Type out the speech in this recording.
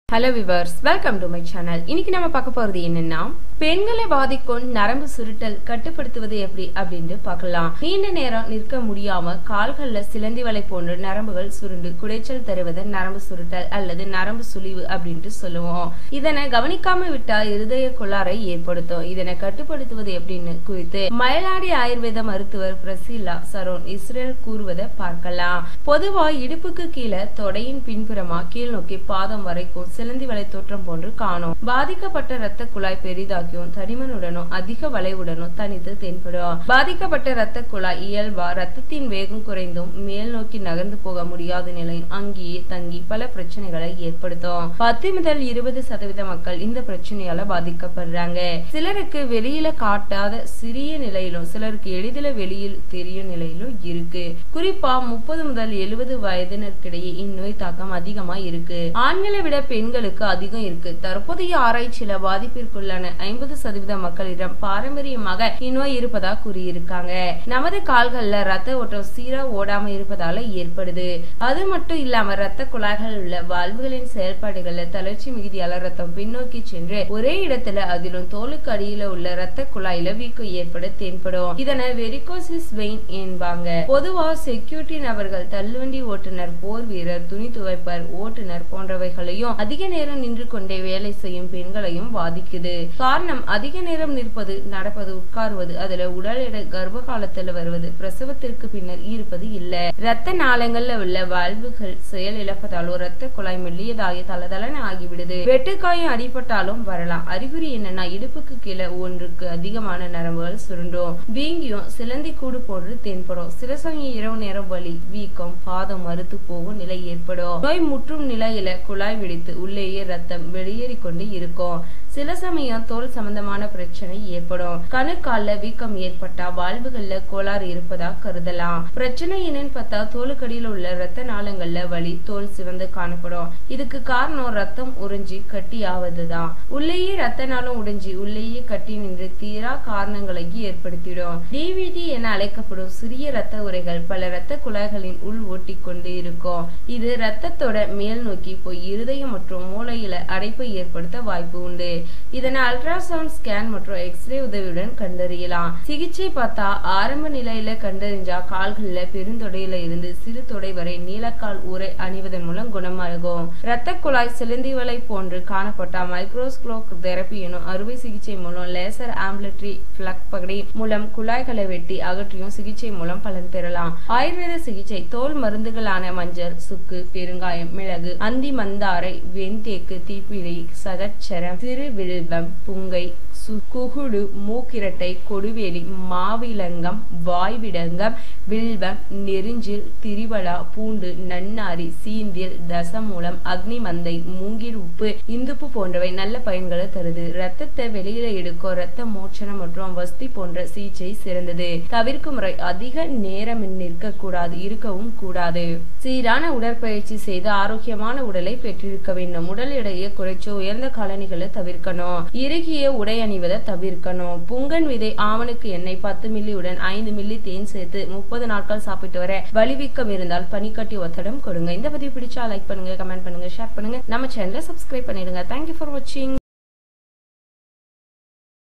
hello viewers welcome to my channel இன்னைக்கு நம்ம பார்க்க போறது என்னன்னா பெண்களை பாதிக்கும் நரம்பு சுருட்டல் கட்டுப்படுத்துவது எப்படி அப்படின்ட்டு பார்க்கலாம் நீண்ட நேரம் நிற்க முடியாம கால்கள்ல சிலந்தி வலை போன்ற நரம்புகள் சுருண்டு குடைச்சல் தருவதை நரம்பு சுருட்டல் அல்லது நரம்பு சுழிவு அப்படின்ட்டு சொல்லுவோம் இதனை கவனிக்காம விட்டா இருதய கோளாறை ஏற்படுத்தும் இதனை கட்டுப்படுத்துவது எப்படின்னு குறித்து மயிலாடி ஆயுர்வேத மருத்துவர் பிரசிலா சரோன் இஸ்ரேல் கூறுவதை பார்க்கலாம் பொதுவா இடுப்புக்கு கீழே தொடையின் பின்புறமா கீழ் நோக்கி பாதம் வரைக்கும் சிலந்தி வலை தோற்றம் போன்று காணும் பாதிக்கப்பட்ட இரத்த குழாய் பெரிதாகியும் தடிமனுடனும் அதிக வளைவுடனும் தனித்து தென்படும் பாதிக்கப்பட்ட இரத்த குழாய் இயல்பா ரத்தத்தின் வேகம் குறைந்தும் மேல் நோக்கி நகர்ந்து போக முடியாத நிலையும் அங்கேயே தங்கி பல பிரச்சனைகளை ஏற்படுத்தும் பத்து முதல் இருபது சதவீத மக்கள் இந்த பிரச்சனையால பாதிக்கப்படுறாங்க சிலருக்கு வெளியில காட்டாத சிறிய நிலையிலும் சிலருக்கு எளிதில வெளியில் தெரியும் நிலையிலும் இருக்கு குறிப்பா முப்பது முதல் எழுபது வயதினருக்கிடையே இந்நோய் தாக்கம் அதிகமா இருக்கு ஆண்களை விட பெண்களுக்கு அதிகம் இருக்கு தற்போதைய ஆராய்ச்சியில பாதிப்பிற்குள்ளான ஐம்பது சதவீத மக்களிடம் பாரம்பரியமாக இந்நோய் இருப்பதா கூறியிருக்காங்க நமது கால்கள்ல ரத்த ஓட்டம் சீரா ஓடாம இருப்பதால ஏற்படுது அது மட்டும் இல்லாம ரத்த குழாய்கள் உள்ள வால்வுகளின் செயல்பாடுகள்ல தளர்ச்சி மிகுதியால ரத்தம் பின்னோக்கி சென்று ஒரே இடத்துல அதிலும் தோலுக்கு அடியில உள்ள ரத்த குழாயில வீக்கம் ஏற்பட தென்படும் இதனை வெரிகோசிஸ் வெயின் என்பாங்க பொதுவா செக்யூரிட்டி நபர்கள் தள்ளுவண்டி ஓட்டுநர் போர் வீரர் துணி துவைப்பர் ஓட்டுநர் போன்றவைகளையும் அதிக நேரம் நின்று கொண்டே வேலை செய்யும் பெண்களையும் பாதிக்குது காரணம் அதிக நேரம் நிற்பது நடப்பது உட்காருவது அதுல உடல் எடை கர்ப்ப காலத்துல வருவது பிரசவத்திற்கு பின்னர் இருப்பது இல்ல ரத்த நாளங்கள்ல உள்ள வால்வுகள் செயல் இழப்பதாலோ ரத்த குழாய் மெல்லியதாகி தளதளன ஆகிவிடுது வெட்டுக்காயம் அடிபட்டாலும் வரலாம் அறிகுறி என்னன்னா இடுப்புக்கு கீழே ஒன்றுக்கு அதிகமான நரம்புகள் சுருண்டும் வீங்கியும் சிலந்தி கூடு போன்று தென்படும் சில சமயம் இரவு நேரம் வலி வீக்கம் பாதம் மறுத்து போகும் நிலை ஏற்படும் நோய் முற்றும் நிலையில குழாய் வெடித்து உள்ளேயே ரத்தம் வெளியேறி கொண்டு இருக்கும் சில சமயம் தோல் சம்பந்தமான பிரச்சனை ஏற்படும் கணுக்கால்ல வீக்கம் ஏற்பட்டா வாழ்வுகள்ல கோளாறு இருப்பதா கருதலாம் பிரச்சனை என்னன்னு பார்த்தா தோலுக்கடியில் உள்ள ரத்த நாளங்கள்ல வலி தோல் சிவந்து காணப்படும் இதுக்கு காரணம் ரத்தம் உறிஞ்சி கட்டி ஆவதுதான் உள்ளேயே ரத்த நாளம் உடைஞ்சி உள்ளேயே கட்டி நின்று தீரா காரணங்களை ஏற்படுத்திடும் டிவிடி என அழைக்கப்படும் சிறிய ரத்த உரைகள் பல ரத்த குழாய்களின் உள் ஓட்டி கொண்டு இருக்கும் இது ரத்தத்தோட மேல் நோக்கி போய் இருதயம் மற்றும் மூளையில அடைப்பை ஏற்படுத்த வாய்ப்பு உண்டு இதனை அல்ட்ராசவுண்ட் ஸ்கேன் மற்றும் எக்ஸ்ரே உதவியுடன் கண்டறியலாம் சிகிச்சை பார்த்தா ஆரம்ப நிலையில கண்டறிஞ்சா கால்கள்ல பெருந்தொடையில இருந்து சிறு தொடை வரை நீலக்கால் ஊரை அணிவதன் மூலம் குணமாகும் இரத்த குழாய் சிலந்தி வலை போன்று காணப்பட்ட மைக்ரோஸ்கோப் தெரப்பி எனும் அறுவை சிகிச்சை மூலம் லேசர் ஆம்பிளட்ரி பிளக் பகடி மூலம் குழாய்களை வெட்டி அகற்றியும் சிகிச்சை மூலம் பலன் பெறலாம் ஆயுர்வேத சிகிச்சை தோல் மருந்துகளான மஞ்சள் சுக்கு பெருங்காயம் மிளகு அந்தி மந்தாரை வெந்தேக்கு தீப்பிழை சதச்சரம் திருவில்வம் புங்கை குகுடு மூக்கிரட்டை கொடுவேலி மாவிலங்கம் வாய்விடங்கம் வில்வம் நெருஞ்சில் திரிவலா பூண்டு நன்னாரி சீந்தில் தசமூலம் அக்னிமந்தை மூங்கில் உப்பு இந்துப்பு போன்றவை நல்ல பயன்களை தருது ரத்தத்தை வெளியில எடுக்கும் ரத்த மோச்சனம் மற்றும் வஸ்தி போன்ற சிகிச்சை சிறந்தது தவிர்க்கும் முறை அதிக நேரம் நிற்க கூடாது இருக்கவும் கூடாது சீரான உடற்பயிற்சி செய்து ஆரோக்கியமான உடலை பெற்றிருக்க வேண்டும் உடல் எடையை குறைச்சு உயர்ந்த காலணிகளை தவிர்க்கணும் இறுகிய உடை அணிவதை தவிர்க்கணும் புங்கன் விதை ஆவணுக்கு எண்ணெய் பத்து மில்லியுடன் ஐந்து மில்லி தேன் சேர்த்து முப்பது நாட்கள் சாப்பிட்டு வர வலிவீக்கம் இருந்தால் பனிக்கட்டி ஒத்தடம் கொடுங்க இந்த பதிவு பிடிச்சா லைக் பண்ணுங்க கமெண்ட் பண்ணுங்க ஷேர் பண்ணுங்க நம்ம சேனலை சப்ஸ்கிரைப் பண்ணிடுங்க தேங்க்யூ ஃபார் வாட்சிங்